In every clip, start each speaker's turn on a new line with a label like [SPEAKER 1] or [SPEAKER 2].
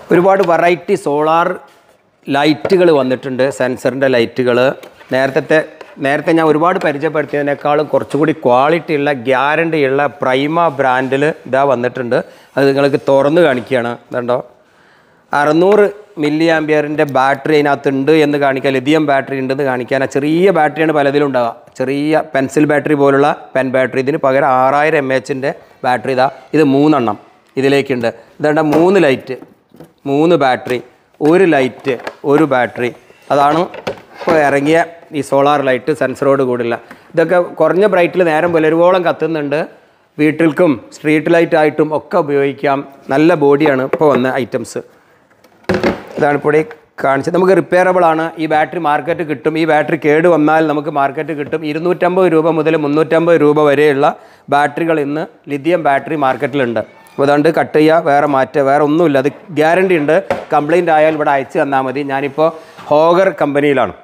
[SPEAKER 1] ഒരുപാട് variety solar ലൈറ്റുകൾ വന്നിട്ടുണ്ട് സെൻസറിൻ്റെ ലൈറ്റുകൾ നേരത്തെ നേരത്തെ ഞാൻ ഒരുപാട് പരിചയപ്പെടുത്തിയതിനേക്കാളും കുറച്ചുകൂടി ക്വാളിറ്റി ഉള്ള ഗ്യാരണ്ടി ഉള്ള പ്രൈമ ബ്രാൻഡിൽ ഇതാ വന്നിട്ടുണ്ട് അത് നിങ്ങൾക്ക് തുറന്ന് കാണിക്കുകയാണ് ഇതുണ്ടോ അറുന്നൂറ് മില്ലി ആംബിയറിൻ്റെ ബാറ്ററി അതിനകത്ത് ഉണ്ട് എന്ന് കാണിക്കാൻ ലിഥിയം ബാറ്ററി ഉണ്ടെന്ന് കാണിക്കാൻ ആ ചെറിയ ബാറ്ററിയാണ് പലതിലും ഉണ്ടാവുക ചെറിയ പെൻസിൽ ബാറ്ററി പോലുള്ള പെൻ ബാറ്ററി ഇതിന് പകരം ആറായിരം എം എച്ചിൻ്റെ ബാറ്ററി ഇതാ ഇത് മൂന്നെണ്ണം ഇതിലേക്കുണ്ട് ഇതേണ്ട മൂന്ന് ലൈറ്റ് മൂന്ന് ബാറ്ററി ഒരു ലൈറ്റ് ഒരു ബാറ്ററി അതാണ് ഇപ്പോൾ ഇറങ്ങിയ ഈ സോളാർ ലൈറ്റ് സെൻസറോട് കൂടില്ല ഇതൊക്കെ കുറഞ്ഞ ബ്രൈറ്റിൽ നേരം പുലരുവോളം കത്തുന്നുണ്ട് വീട്ടിൽക്കും സ്ട്രീറ്റ് ലൈറ്റ് ആയിട്ടും ഒക്കെ ഉപയോഗിക്കാം നല്ല ബോഡിയാണ് ഇപ്പോൾ വന്ന ഐറ്റംസ് ഇതാണ് ഇപ്പോൾ ഇവിടെ കാണിച്ചത് നമുക്ക് റിപ്പയറബിൾ ആണ് ഈ ബാറ്ററി മാർക്കറ്റ് കിട്ടും ഈ ബാറ്ററി കേട് വന്നാൽ നമുക്ക് മാർക്കറ്റ് കിട്ടും ഇരുന്നൂറ്റമ്പത് രൂപ മുതൽ മുന്നൂറ്റമ്പത് രൂപ വരെയുള്ള ബാറ്ററികൾ ഇന്ന് ലിഥിയം ബാറ്ററി മാർക്കറ്റിലുണ്ട് അപ്പോൾ അതുകൊണ്ട് കട്ട് ചെയ്യുക വേറെ മാറ്റുക വേറെ ഒന്നുമില്ല അത് ഗ്യാരണ്ടി ഉണ്ട് കംപ്ലൈൻറ്റ് ആയാൽ ഇവിടെ അയച്ചു തന്നാൽ മതി ഞാനിപ്പോൾ ഹോഗർ കമ്പനിയിലാണ്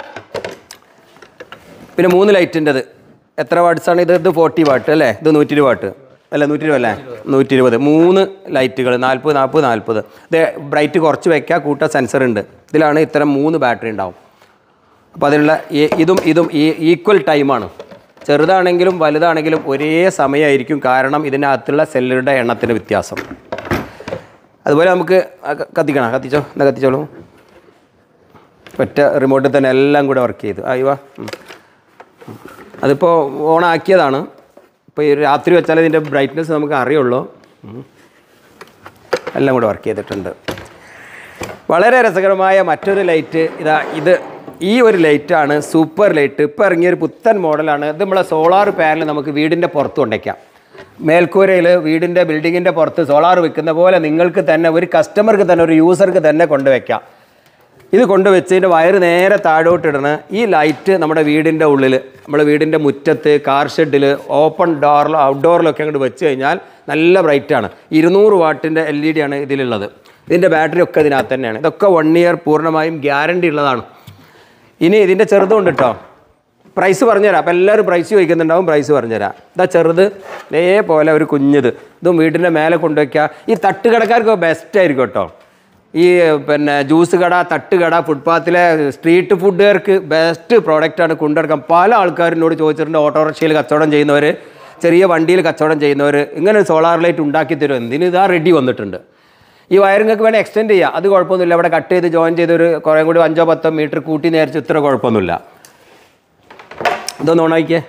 [SPEAKER 1] പിന്നെ മൂന്ന് ലൈറ്റിൻ്റെത് എത്ര വാട്ട്സാണ് ഇത് ഇത് ഫോർട്ടി വാട്ട് അല്ലേ ഇത് നൂറ്റി ഇരുപത് വാട്ട് അല്ല നൂറ്റി ഇരുപത് അല്ലേ നൂറ്റി ഇരുപത് മൂന്ന് ലൈറ്റുകൾ നാൽപ്പത് നാൽപ്പത് നാൽപ്പത് ഇത് ബ്രൈറ്റ് കുറച്ച് വയ്ക്കുക കൂട്ട സെൻസർ ഉണ്ട് ഇതിലാണ് ഇത്തരം മൂന്ന് ബാറ്ററി ഉണ്ടാവും അപ്പോൾ അതിനുള്ള ഈ- ഇതും ഇതും ഈ ഈക്വൽ ടൈമാണ് ചെറുതാണെങ്കിലും വലുതാണെങ്കിലും ഒരേ സമയമായിരിക്കും കാരണം ഇതിനകത്തുള്ള സെല്ലുകളുടെ എണ്ണത്തിന് വ്യത്യാസം അതുപോലെ നമുക്ക് ആ ക- കത്തിക്കണം കത്തിച്ചോ എന്നാ കത്തിച്ചോളൂ ഒറ്റ റിമോട്ടിൽ തന്നെ എല്ലാം കൂടെ വർക്ക് ചെയ്തു അയ്യോ അതിപ്പോൾ ഓണാക്കിയതാണ് ഇപ്പോൾ ഈ രാത്രി വെച്ചാൽ ഇതിൻ്റെ ബ്രൈറ്റ്നസ് നമുക്ക് അറിയുള്ളൂ ഉം. എല്ലാം കൂടെ വർക്ക് ചെയ്തിട്ടുണ്ട് വളരെ രസകരമായ മറ്റൊരു ലൈറ്റ് ഇതാ ഇത് ഈ ഒരു ലൈറ്റാണ് സൂപ്പർ ലൈറ്റ് ഇപ്പോൾ ഇറങ്ങിയൊരു പുത്തൻ മോഡലാണ് ഇത് നമ്മളെ സോളാർ പാനൽ നമുക്ക് വീടിൻ്റെ പുറത്ത് കൊണ്ടേക്കാം മേൽക്കൂരയിൽ വീടിൻ്റെ ബിൽഡിങ്ങിൻ്റെ പുറത്ത് സോളാർ വെക്കുന്ന പോലെ നിങ്ങൾക്ക് തന്നെ ഒരു കസ്റ്റമർക്ക് തന്നെ ഒരു യൂസർക്ക് തന്നെ കൊണ്ടുവയ്ക്കാം ഇത് കൊണ്ടുവച്ചതിൻ്റെ വയറ് നേരെ താഴോട്ടിടണ ഈ ലൈറ്റ് നമ്മുടെ വീടിൻ്റെ ഉള്ളിൽ നമ്മുടെ വീടിൻ്റെ മുറ്റത്ത് കാർ ഷെഡിൽ ഓപ്പൺ ഡോറിലോ ഔട്ട്ഡോറിലൊക്കെ അങ്ങോട്ട് വെച്ച് കഴിഞ്ഞാൽ നല്ല ബ്രൈറ്റാണ് ഇരുന്നൂറ് വാട്ടിൻ്റെ എൽ ഇ ഡി ആണ് ഇതിലുള്ളത് ഇതിൻ്റെ ബാറ്ററി ഒക്കെ ഇതിനകത്ത് തന്നെയാണ് ഇതൊക്കെ വൺ ഇയർ പൂർണ്ണമായും ഗ്യാരണ്ടി ഉള്ളതാണ് ഇനി ഇതിൻ്റെ ചെറുതുണ്ട് കേട്ടോ പ്രൈസ് പറഞ്ഞുതരാം അപ്പോൾ എല്ലാവരും പ്രൈസ് ചോദിക്കുന്നുണ്ടാവും പ്രൈസ് പറഞ്ഞുതരാം ഇതാ ചെറുത് ഇതേപോലെ ഒരു കുഞ്ഞത് ഇതും വീടിൻ്റെ മേലെ കൊണ്ടുവയ്ക്കുക ഈ തട്ടുകടക്കാർക്ക് ബെസ്റ്റ് ആയിരിക്കും കേട്ടോ ഈ പിന്നെ ജ്യൂസ് കട തട്ടുകട ഫുട്പാത്തിലെ സ്ട്രീറ്റ് ഫുഡുകാർക്ക് ബെസ്റ്റ് പ്രോഡക്റ്റാണ് കൊണ്ടുനടക്കാൻ പല ആൾക്കാരിനോട് ചോദിച്ചിട്ടുണ്ട് ഓട്ടോറിക്ഷയിൽ കച്ചവടം ചെയ്യുന്നവർ ചെറിയ വണ്ടിയിൽ കച്ചവടം ചെയ്യുന്നവർ ഇങ്ങനെ ഒരു സോളാർ ലൈറ്റ് ഉണ്ടാക്കി തരും എന്തിന് ഇതാ റെഡി വന്നിട്ടുണ്ട് ഈ വയറിങ്ങൾക്ക് വേണേൽ എക്സ്റ്റെൻഡ് ചെയ്യാം അത് കുഴപ്പമൊന്നുമില്ല അവിടെ കട്ട് ചെയ്ത് ജോയിൻ ചെയ്ത് ഒരു കുറേ കൂടി അഞ്ചോ പത്തോ മീറ്റർ കൂട്ടി നേരിച്ച് ഇത്ര കുഴപ്പമൊന്നുമില്ല ഇതൊന്ന് ഓണാക്കിയേ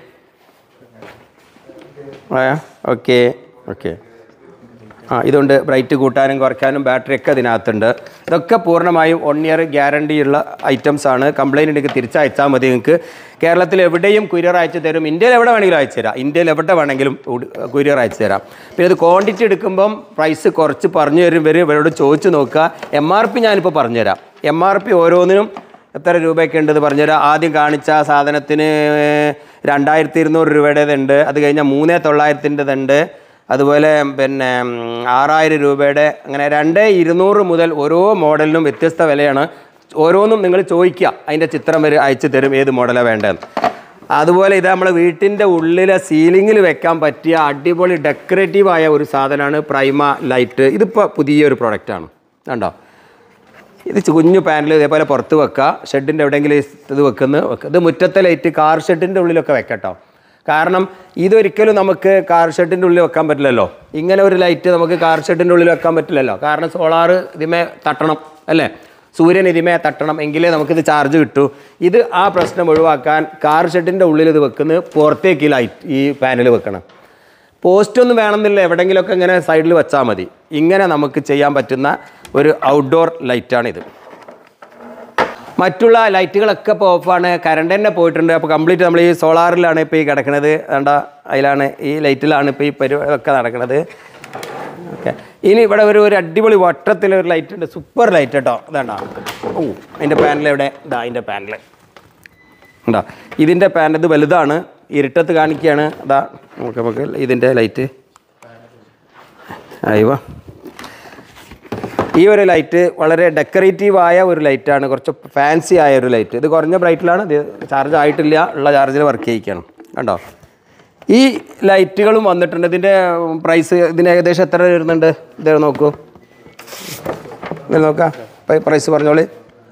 [SPEAKER 1] ഓക്കെ ഓക്കെ ആ ഇതുണ്ട് ബ്രൈറ്റ് കൂട്ടാനും കുറയ്ക്കാനും ബാറ്ററി ഒക്കെ ഇതിനകത്തുണ്ട് ഇതൊക്കെ പൂർണ്ണമായും വൺ ഇയർ ഗ്യാരണ്ടിയുള്ള ഐറ്റംസ് ആണ് കംപ്ലൈൻറ്റ് ഉണ്ടെങ്കിൽ തിരിച്ചയച്ചാൽ മതി നിങ്ങൾക്ക് കേരളത്തിൽ എവിടെയും കുരിയർ അയച്ചു തരും ഇന്ത്യയിൽ എവിടെ വേണമെങ്കിലും അയച്ചു തരാം ഇന്ത്യയിൽ എവിടെ വേണമെങ്കിലും കുരിയർ അയച്ചു തരാം പിന്നെ ഇത് ക്വാണ്ടിറ്റി എടുക്കുമ്പം പ്രൈസ് കുറച്ച് പറഞ്ഞു തരും വരും ഇവരോട് ചോദിച്ച് നോക്കുക എം ആർ പി ഞാനിപ്പോൾ പറഞ്ഞുതരാം എം ആർ പി ഓരോന്നിനും എത്ര രൂപയൊക്കെ ഉണ്ടെന്ന് പറഞ്ഞുതരാം ആദ്യം കാണിച്ച സാധനത്തിന് രണ്ടായിരത്തി ഇരുന്നൂറ് രൂപയുടേതുണ്ട് അത് കഴിഞ്ഞാൽ മൂന്നേ തൊള്ളായിരത്തിൻ്റെതുണ്ട് അതുപോലെ പിന്നെ ഉം, ആറായിരം രൂപയുടെ അങ്ങനെ രണ്ട് ഇരുന്നൂറ് മുതൽ ഓരോ മോഡലിനും വ്യത്യസ്ത വിലയാണ് ഓരോന്നും നിങ്ങൾ ചോദിക്കുക അതിൻ്റെ ചിത്രം വരെ അയച്ചു തരും ഏത് മോഡലാണ് വേണ്ടതെന്ന് അതുപോലെ ഇത് നമ്മുടെ വീട്ടിൻ്റെ ഉള്ളിലെ സീലിങ്ങിൽ വെക്കാൻ പറ്റിയ അടിപൊളി ഡെക്കറേറ്റീവായ ഒരു സാധനമാണ് പ്രൈമ ലൈറ്റ് ഇതിപ്പോൾ പുതിയൊരു പ്രൊഡക്റ്റാണ് കണ്ടോ ഇത് ചു- കുഞ്ഞു പാനൽ ഇതേപോലെ പുറത്ത് വെക്കുക ഷെഡിൻ്റെ എവിടെയെങ്കിലും ഇത് വെക്കുന്ന വെക്കുക ഇത് മുറ്റത്തെ ലൈറ്റ് കാർ ഷെഡിൻ്റെ ഉള്ളിലൊക്കെ വെക്കട്ടോ കാരണം ഇതൊരിക്കലും നമുക്ക് കാർ ഷെഡിൻ്റെ ഉള്ളിൽ വെക്കാൻ പറ്റില്ലല്ലോ ഇങ്ങനെ ഒരു ലൈറ്റ് നമുക്ക് കാർ ഷെഡിൻ്റെ ഉള്ളിൽ വെക്കാൻ പറ്റില്ലല്ലോ കാരണം സോളാർ ഇതിമേ തട്ടണം അല്ലേ സൂര്യൻ ഇതിമേ തട്ടണം എങ്കിലേ നമുക്കിത് ചാർജ് കിട്ടൂ ഇത് ആ പ്രശ്നം ഒഴിവാക്കാൻ കാർ ഷെഡിൻ്റെ ഉള്ളിൽ ഇത് വെക്കുന്നത് പുറത്തേക്ക് ഈ ലൈറ്റ് ഈ പാനൽ വെക്കണം പോസ്റ്റ് ഒന്നും വേണമെന്നില്ല എവിടെയെങ്കിലുമൊക്കെ ഇങ്ങനെ സൈഡിൽ വെച്ചാൽ മതി ഇങ്ങനെ നമുക്ക് ചെയ്യാൻ പറ്റുന്ന ഒരു ഔട്ട്ഡോർ ലൈറ്റാണിത് മറ്റുള്ള ലൈറ്റുകളൊക്കെ ഇപ്പോൾ ഓഫാണ് കറണ്ട് തന്നെ പോയിട്ടുണ്ട് അപ്പോൾ കംപ്ലീറ്റ് നമ്മൾ ഈ സോളാറിലാണ് ഇപ്പോൾ ഈ കിടക്കുന്നത് വേണ്ട അതിലാണ് ഈ ലൈറ്റിലാണ് ഇപ്പോൾ ഈ പരിപാടിയൊക്കെ നടക്കുന്നത് ഓക്കെ ഇനി ഇവിടെ ഒരു ഒരു അടിപൊളി വട്ടത്തിലൊരു ലൈറ്റ് ഉണ്ട് സൂപ്പർ ലൈറ്റ് കേട്ടോ ഇതാണ്ടോ ഓ അതിൻ്റെ പാനൽ എവിടെ ഇതാ അതിൻ്റെ പാനൽ ഉണ്ടോ ഇതിൻ്റെ പാനൽ ഇത് വലുതാണ് ഇരുട്ടത്ത് കാണിക്കുകയാണ് അതാ നമുക്ക് നമുക്ക് ഇതിൻ്റെ ലൈറ്റ് അയവ ഈ ഒരു ലൈറ്റ് വളരെ ഡെക്കറേറ്റീവായ ഒരു ലൈറ്റാണ് കുറച്ച് ഫാൻസി ആയ ഒരു ലൈറ്റ് ഇത് കുറഞ്ഞ ബ്രൈറ്റിലാണ് ഇത് ചാർജ് ആയിട്ടില്ല ഉള്ള ചാർജിൽ വർക്ക് ചെയ്യിക്കണം കണ്ടോ ഈ ലൈറ്റുകളും വന്നിട്ടുണ്ട് ഇതിൻ്റെ പ്രൈസ് ഇതിന് ഏകദേശം എത്ര വരുന്നുണ്ട് ഇത് നോക്കൂ ഇത് നോക്കാം പൈ- പ്രൈസ് പറഞ്ഞോളി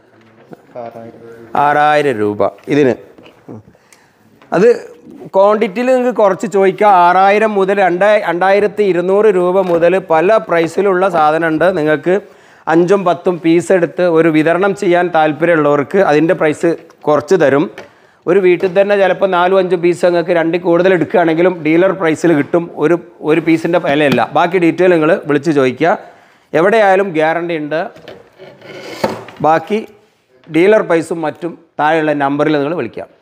[SPEAKER 1] ആറായിരം രൂപ ഇതിന് ഉം. അത് ക്വാണ്ടിറ്റിയിൽ നിങ്ങൾക്ക് കുറച്ച് ചോദിക്കാം ആറായിരം മുതൽ രണ്ടായി രണ്ടായിരത്തി ഇരുന്നൂറ് രൂപ മുതൽ പല പ്രൈസിലുള്ള സാധനമുണ്ട് നിങ്ങൾക്ക് അഞ്ചും പത്തും പീസ് എടുത്ത് ഒരു വിതരണം ചെയ്യാൻ താല്പര്യമുള്ളവർക്ക് അതിൻ്റെ പ്രൈസ് കുറച്ച് തരും ഒരു വീട്ടിൽ തന്നെ ചിലപ്പോൾ നാലും അഞ്ചും പീസ് നിങ്ങൾക്ക് രണ്ടിൽ കൂടുതൽ എടുക്കുകയാണെങ്കിലും ഡീലർ പ്രൈസിൽ കിട്ടും ഒരു ഒരു പീസിൻ്റെ വിലയല്ല ബാക്കി ഡീറ്റെയിൽ നിങ്ങൾ വിളിച്ച് ചോദിക്കുക എവിടെയായാലും ഗ്യാരണ്ടി ഉണ്ട് ബാക്കി ഡീലർ പ്രൈസും മറ്റും താഴെയുള്ള നമ്പറിൽ നിങ്ങൾ വിളിക്കാം